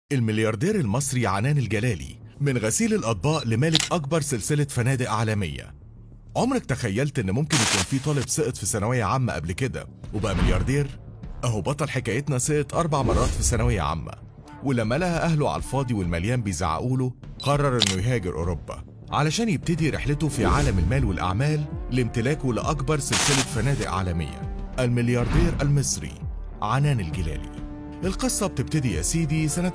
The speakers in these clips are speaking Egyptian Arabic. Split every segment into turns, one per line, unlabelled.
الملياردير المصري عنان الجلالي من غسيل الأطباق لمالك أكبر سلسلة فنادق عالمية عمرك تخيلت إن ممكن يكون في طالب سقط في ثانوية عامة قبل كده وبقى ملياردير؟ أهو بطل حكايتنا سقط أربع مرات في ثانوية عامة ولما لقى أهله على الفاضي والمليان بيزعقوا له قرر إنه يهاجر أوروبا علشان يبتدي رحلته في عالم المال والأعمال لامتلاكه لأكبر سلسلة فنادق عالمية الملياردير المصري عنان الجلالي القصة بتبتدي يا سيدي سنة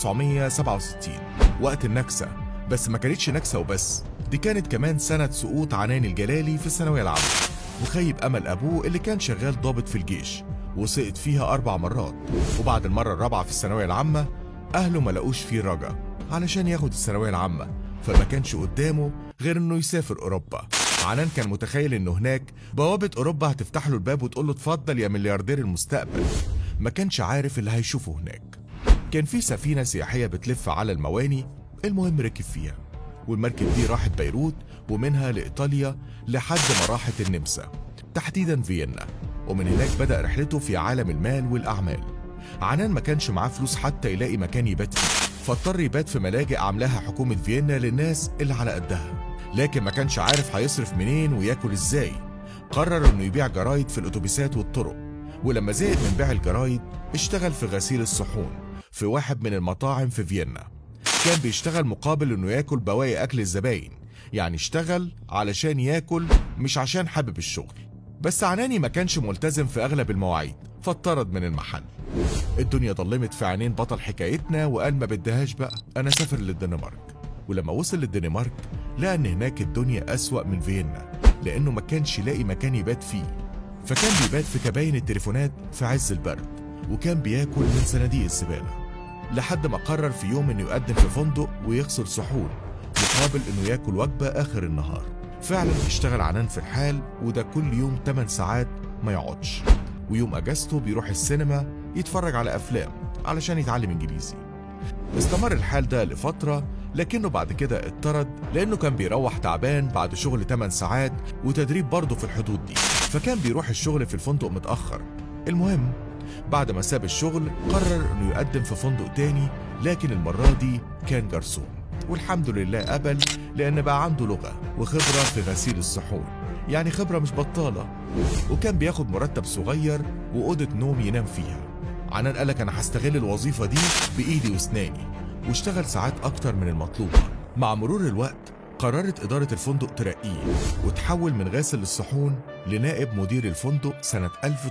1967 وقت النكسة بس ما كانتش نكسة وبس دي كانت كمان سنة سقوط عنان الجلالي في الثانوية العامة وخيب أمل أبوه اللي كان شغال ضابط في الجيش وسقط فيها أربع مرات وبعد المرة الرابعة في الثانوية العامة أهله ما لقوش فيه رجا علشان ياخد الثانوية العامة فما كانش قدامه غير إنه يسافر أوروبا عنان كان متخيل إنه هناك بوابة أوروبا هتفتح له الباب وتقول له اتفضل يا ملياردير المستقبل ما كانش عارف اللي هيشوفه هناك كان في سفينة سياحية بتلف على المواني المهم ركب فيها والمركب دي راحت بيروت ومنها لإيطاليا لحد ما راحت النمسا تحديدا فيينا ومن هناك بدأ رحلته في عالم المال والأعمال عنان ما كانش معاه فلوس حتى يلاقي مكان يبات فيه فاضطر يبات في ملاجئ عاملاها حكومة فيينا للناس اللي على قدها لكن ما كانش عارف هيصرف منين وياكل ازاي قرر انه يبيع جرايد في الاتوبيسات والطرق ولما زهق من بيع الجرايد اشتغل في غسيل الصحون في واحد من المطاعم في فيينا كان بيشتغل مقابل انه ياكل بواقي اكل الزباين يعني اشتغل علشان ياكل مش عشان حابب الشغل بس عناني ما كانش ملتزم في اغلب المواعيد فاتطرد من المحل الدنيا ضلمت في عينين بطل حكايتنا وقال ما بدهاش بقى انا سافر للدنمارك ولما وصل للدنمارك لقى ان هناك الدنيا اسوأ من فيينا لانه ما كانش لاقي مكان يبات فيه فكان بيبات في كباين التليفونات في عز البرد وكان بياكل من صناديق الزبالة لحد ما قرر في يوم انه يقدم في فندق ويغسل صحون مقابل انه ياكل وجبة اخر النهار فعلا اشتغل عنان في الحال وده كل يوم 8 ساعات ما يقعدش ويوم اجازته بيروح السينما يتفرج على افلام علشان يتعلم انجليزي استمر الحال ده لفترة لكنه بعد كده اتطرد لانه كان بيروح تعبان بعد شغل 8 ساعات وتدريب برضه في الحدود دي فكان بيروح الشغل في الفندق متأخر المهم بعد ما ساب الشغل قرر انه يقدم في فندق تاني لكن المرة دي كان جرسون والحمد لله قبل لان بقى عنده لغة وخبرة في غسيل الصحون يعني خبرة مش بطالة وكان بياخد مرتب صغير وأوضة نوم ينام فيها عنان قالك أنا هستغل الوظيفة دي بإيدي وأسناني واشتغل ساعات أكتر من المطلوبة مع مرور الوقت قررت إدارة الفندق ترقيه وتحول من غاسل الصحون لنائب مدير الفندق سنة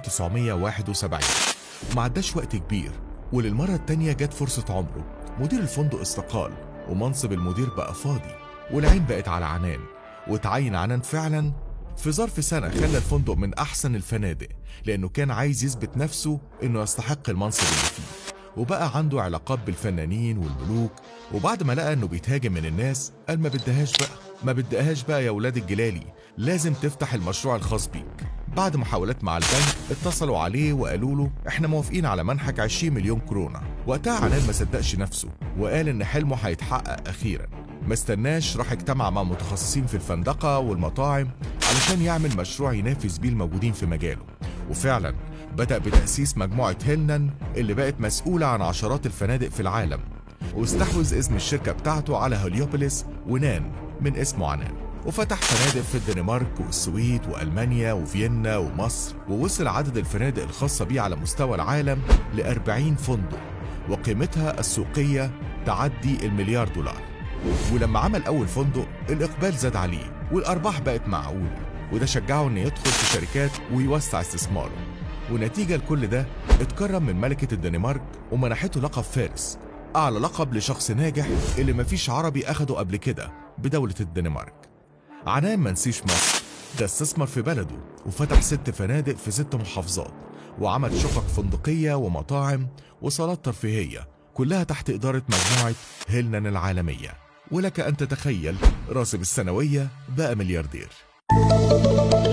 1971 ما عداش وقت كبير وللمرة التانية جت فرصة عمره مدير الفندق استقال ومنصب المدير بقى فاضي والعين بقت على عنان وتعين عنان فعلا في ظرف سنة خلى الفندق من أحسن الفنادق لأنه كان عايز يثبت نفسه إنه يستحق المنصب اللي فيه وبقى عنده علاقات بالفنانين والملوك وبعد ما لقى انه بيتهاجم من الناس قال ما بدهاش بقى ما بدهاش بقى يا ولاد الجلالي لازم تفتح المشروع الخاص بيك بعد محاولات مع البنك اتصلوا عليه وقالوا له احنا موافقين على منحك 20 مليون كورونا وقتها عنان ما صدقش نفسه وقال ان حلمه هيتحقق اخيرا ما استناش راح اجتمع مع متخصصين في الفندقة والمطاعم علشان يعمل مشروع ينافس بيه الموجودين في مجاله وفعلا بدأ بتأسيس مجموعة هيلنان اللي بقت مسؤولة عن عشرات الفنادق في العالم واستحوذ اسم الشركة بتاعته على هليوبوليس ونان من اسمه عنان وفتح فنادق في الدنمارك والسويد وألمانيا وفيينا ومصر ووصل عدد الفنادق الخاصة بيه على مستوى العالم ل 40 فندق وقيمتها السوقية تعدي المليار دولار ولما عمل أول فندق الإقبال زاد عليه والأرباح بقت معقولة وده شجعه إنه يدخل في شركات ويوسع استثماره ونتيجة لكل ده اتكرم من ملكة الدنمارك ومنحته لقب فارس أعلى لقب لشخص ناجح اللي مفيش عربي أخده قبل كده بدولة الدنمارك عنان منسيش مصر ده استثمر في بلده وفتح ست فنادق في ست محافظات وعمل شقق فندقية ومطاعم وصالات ترفيهية كلها تحت إدارة مجموعة هيلنان العالمية ولك أن تتخيل راسب السنوية بقى ملياردير